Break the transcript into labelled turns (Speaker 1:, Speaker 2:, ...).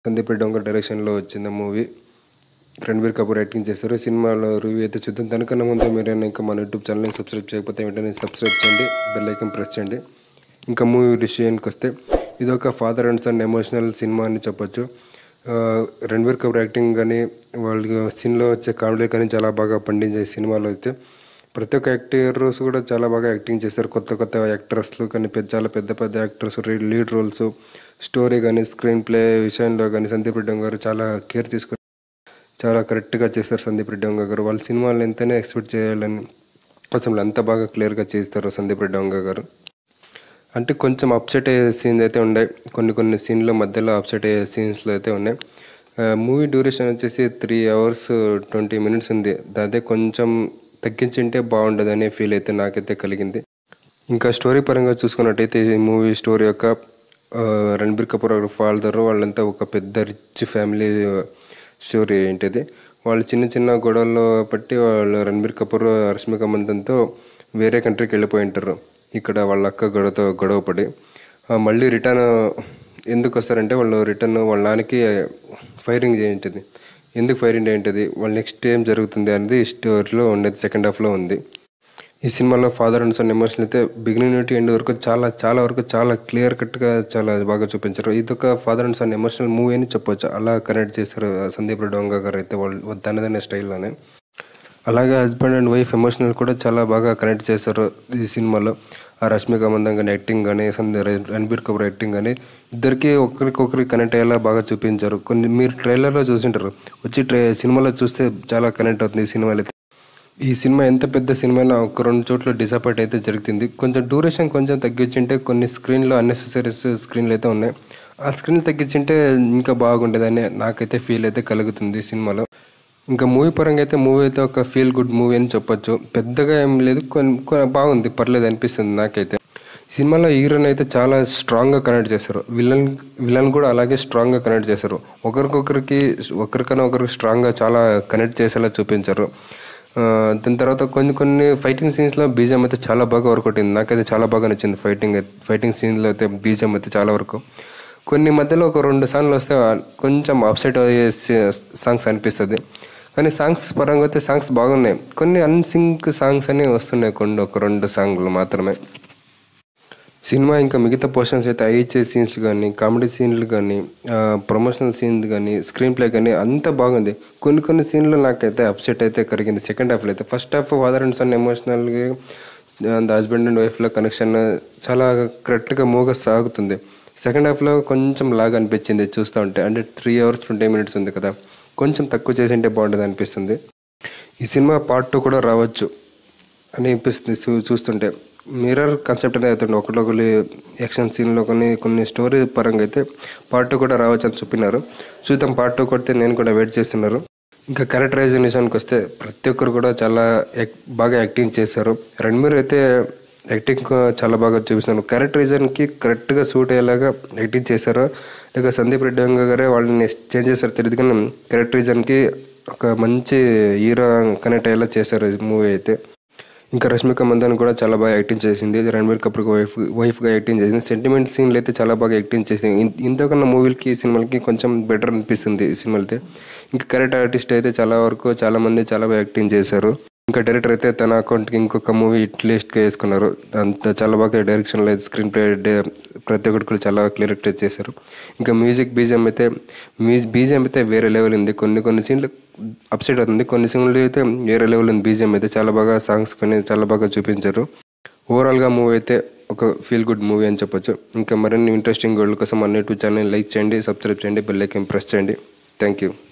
Speaker 1: సందీప్ డొంగ డైరెక్షన్లో వచ్చింది movie Ranbir Kapoor acting చేస్తారు సినిమాలో రివ్యూ అయితే చూద్దాం దానికన్నా ముందు మీరు ఇంకా మన యూట్యూబ్ ఛానల్ని సబ్స్క్రైబ్ చేయకపోతే వెంటనే సబ్స్క్రైబ్ చేయండి బెల్ ఐకన్ ప్రెస్ చేయండి ఇంకా మూవీ విషయానికి వస్తే ఇది ఒక ఫాదర్ అండ్ సన్ ఎమోషనల్ సినిమా అని చెప్పొచ్చు ఆ, రణబీర్ కపూర్ యాక్టింగ్ కానీ వాళ్ళకి సీన్లో వచ్చే కామెడీ కానీ చాలా బాగా పండించే సినిమాలో అయితే ప్రతి ఒక్క యాక్టర్స్ కూడా చాలా బాగా యాక్టింగ్ చేస్తారు కొత్త కొత్త యాక్టర్స్లు కానీ పెద్ద చాలా పెద్ద పెద్ద యాక్టర్స్ లీడ్ రోల్స్ స్టోరీ కానీ స్క్రీన్ ప్లే విషయంలో కానీ సందీప్ రెడ్డి గారు చాలా కేర్ తీసుకుని చాలా కరెక్ట్గా చేస్తారు సందీప్ రెడ్డి వంగ గారు వాళ్ళ సినిమాలు ఎంతనే ఎక్స్పెక్ట్ చేయాలని అసలు అంత బాగా క్లియర్గా చేస్తారు సందీప్ రెడ్డి వంగ గారు అంటే కొంచెం అప్సెట్ అయ్యే సీన్స్ అయితే ఉన్నాయి కొన్ని కొన్ని సీన్ల మధ్యలో అప్సెట్ అయ్యే సీన్స్లో అయితే ఉన్నాయి మూవీ డ్యూరేషన్ వచ్చేసి త్రీ అవర్స్ ట్వంటీ మినిట్స్ ఉంది అదే కొంచెం తగ్గించింటే బాగుండదు అనే ఫీల్ అయితే నాకైతే కలిగింది ఇంకా స్టోరీ పరంగా చూసుకున్నట్టయితే ఈ మూవీ స్టోరీ యొక్క ఆ, రణబీర్ కపూర్ ఫాదర్ వాళ్ళంతా ఒక పెద్ద రిచ్ ఫ్యామిలీ స్టోరీ ఏంటిది వాళ్ళు చిన్న చిన్న గొడవల్లో బట్టి వాళ్ళు రణబీర్ కపూర్ రష్మిక మందంతో వేరే కంట్రీకి వెళ్ళిపోయి ఉంటారు ఇక్కడ వాళ్ళ అక్క గొడవతో గొడవ పడి ఆ, మళ్ళీ రిటర్న్ ఎందుకు వస్తారంటే వాళ్ళు రిటర్న్ వాళ్ళ నాన్నకి ఫైరింగ్ చేయింటది ఎందుకు ఫైరింగ్ ఏంటిది వాళ్ళ నెక్స్ట్ ఏం జరుగుతుంది అనేది ఈ స్టోరీలో ఉండేది సెకండ్ హాఫ్లో ఉంది ఈ సినిమాలో ఫాదర్ అండ్ సన్ ఎమోషన్ అయితే బిగినింగ్ నుండి ఎండ్ వరకు చాలా చాలా వరకు చాలా క్లియర్ కట్గా చాలా బాగా చూపించారు ఇది ఒక father and son emotional movie అని చెప్పొచ్చు అలా కనెక్ట్ చేశారు సందీప్ డోంగా గారు అయితే వాళ్ళు తనదనే స్టైల్లోనే అలాగే హస్బెండ్ అండ్ వైఫ్ ఎమోషనల్ కూడా చాలా బాగా కనెక్ట్ చేశారు ఈ సినిమాలో ఆ రష్మిక మందం కానీ యాక్టింగ్ కానీ సంద- రణబీర్ కపూర్ యాక్టింగ్ కానీ ఇద్దరికి ఒకరికొకరికి కనెక్ట్ అయ్యేలా బాగా చూపించారు కొన్ని మీరు ట్రైలర్లో చూసింటారు వచ్చి ట్రై సినిమాలో చూస్తే చాలా కనెక్ట్ అవుతుంది ఈ సినిమాలో అయితే ఈ సినిమా ఎంత పెద్ద సినిమా అయినా ఒక రెండు చోట్ల డిసప్పాయింట్ అయితే జరుగుతుంది కొంచెం డ్యూరేషన్ కొంచెం తగ్గించింటే కొన్ని స్క్రీన్లో అన్నెసెసరీస్ స్క్రీన్లు అయితే ఉన్నాయి ఆ స్క్రీన్ తగ్గించింటే ఇంకా బాగుండేదని నాకైతే ఫీల్ అయితే కలుగుతుంది ఈ సినిమాలో ఇంకా మూవీ పరంగా అయితే మూవీ అయితే ఒక ఫీల్ గుడ్ మూవీ అని చెప్పొచ్చు పెద్దగా ఏం లేదు కొన్ని కొన్ని బాగుంది పర్లేదు అనిపిస్తుంది నాకైతే సినిమాలో హీరోని అయితే చాలా స్ట్రాంగ్గా కనెక్ట్ చేశారు విలన్ విలన్ కూడా అలాగే స్ట్రాంగ్గా కనెక్ట్ చేశారు ఒకరికొకరికి ఒకరికన్నా ఒకరికి స్ట్రాంగ్గా చాలా కనెక్ట్ చేసేలా చూపించారు ఆ, దాని తర్వాత కొన్ని కొన్ని ఫైటింగ్ సీన్స్లో బీజం అయితే చాలా బాగా వర్క్ అవుతుంది నాకైతే చాలా బాగా నచ్చింది ఫైటింగ్ ఫైటింగ్ సీన్లో అయితే బీజం అయితే చాలా వరకు కొన్ని మధ్యలో ఒక రెండు సాంగ్లు వస్తే కొంచెం అప్సెట్ అయ్యే సాంగ్స్ అనిపిస్తుంది కానీ సాంగ్స్ పరంగా అయితే సాంగ్స్ బాగున్నాయి కొన్ని అన్సింక్ సాంగ్స్ అని వస్తున్నాయి కొన్ని ఒక రెండు సాంగ్లు మాత్రమే సినిమా ఇంకా మిగతా పోర్షన్స్ అయితే ఐహెచ్ఏ సీన్స్ కానీ కామెడీ సీన్లు కానీ ప్రమోషనల్ సీన్స్ కానీ స్క్రీన్ ప్లే కానీ అంతా బాగుంది కొన్ని కొన్ని సీన్లు నాకైతే అప్సెట్ అయితే కలిగింది సెకండ్ హాఫ్లో అయితే first half father and son ఎమోషనల్గా ద హస్బెండ్ అండ్ వైఫ్లో కనెక్షన్ చాలా కరెక్ట్గా మూగా సాగుతుంది సెకండ్ హాఫ్లో కొంచెం లాగా అనిపించింది చూస్తూ ఉంటే అంటే త్రీ అవర్స్ ట్వంటీ మినిట్స్ ఉంది కదా కొంచెం తక్కువ చేసి ఉంటే బాగుంటుంది అనిపిస్తుంది ఈ సినిమా పార్ట్ టూ కూడా రావచ్చు అని అనిపిస్తుంది చూ- చూస్తుంటే మిర్రర్ కాన్సెప్ట్ అనేది అవుతుంది ఒకటి యాక్షన్ సీన్లో కొన్ని కొన్ని స్టోరీ పరంగా అయితే పార్ట్ టూ కూడా రావచ్చు అని చెప్పినారు చూద్దాం పార్ట్ టూ కొడితే నేను కూడా వెయిట్ చేస్తున్నారు ఇంకా క్యారెక్టరైజేషన్ విషయానికి వస్తే ప్రతి ఒక్కరు కూడా చాలా యాక్- బాగా యాక్టింగ్ చేశారు రణ్మీర్ అయితే యాక్టింగ్ చాలా బాగా చూపిస్తున్నారు క్యారెక్టరైజేషన్కి కరెక్ట్గా సూట్ అయ్యేలాగా యాక్టింగ్ చేశారు ఇక సందీప్ రెడ్డి వంగ గారే వాళ్ళని చేంజ్ చేశారు తెలియదు కానీ క్యారెక్టరైజేషన్కి ఒక మంచి హీరో కనెక్ట్ అయ్యేలా చేశారు ఈ మూవీ అయితే ఇంకా రష్మిక మందన్ కూడా చాలా బాగా యాక్టింగ్ చేసింది రణబీర్ కపూర్ వైఫ్ వైఫ్గా యాక్టింగ్ చేసింది సెంటిమెంట్ సీన్లు అయితే చాలా బాగా యాక్టింగ్ చేసింది ఇన్- ఇంతకన్నా మూవీలకి ఈ సినిమాలకి కొంచెం బెటర్ అనిపిస్తుంది ఈ సినిమాలు అయితే ఇంకా క్యారెక్టర్ ఆర్టిస్ట్ అయితే చాలా వరకు చాలా మంది చాలా బాగా యాక్టింగ్ చేశారు ఇంకా డైరెక్టర్ అయితే తన అకౌంట్కి ఇంకొక మూవీ ఇట్ లిస్ట్గా వేసుకున్నారు అంత చాలా బాగా డైరెక్షన్లో స్క్రీన్ ప్లే ప్రతి ఒక్కటి కూడా చాలా క్లియర్ చేశారు ఇంకా మ్యూజిక్ బీజిఎం అయితే మ్యూజిక్ బీజిఎం అయితే వేరే లెవెల్ ఉంది కొన్ని కొన్ని సీన్లు అప్సెట్ అవుతుంది కొన్ని సీన్లు అయితే వేరే లెవెల్ ఉంది బీజిఎం అయితే చాలా బాగా సాంగ్స్ కొన్ని చాలా బాగా చూపించారు ఓవరాల్గా మూవీ అయితే ఒక ఫీల్ గుడ్ మూవీ అని చెప్పొచ్చు ఇంకా మరిన్ని ఇంట్రెస్టింగ్ గోల్డ్ కోసం మన యూట్యూబ్ ఛానల్ లైక్ చేయండి సబ్స్క్రైబ్ చేయండి బెల్ ఐకాన్ ప్రెస్ చేయండి థ్యాంక్ యూ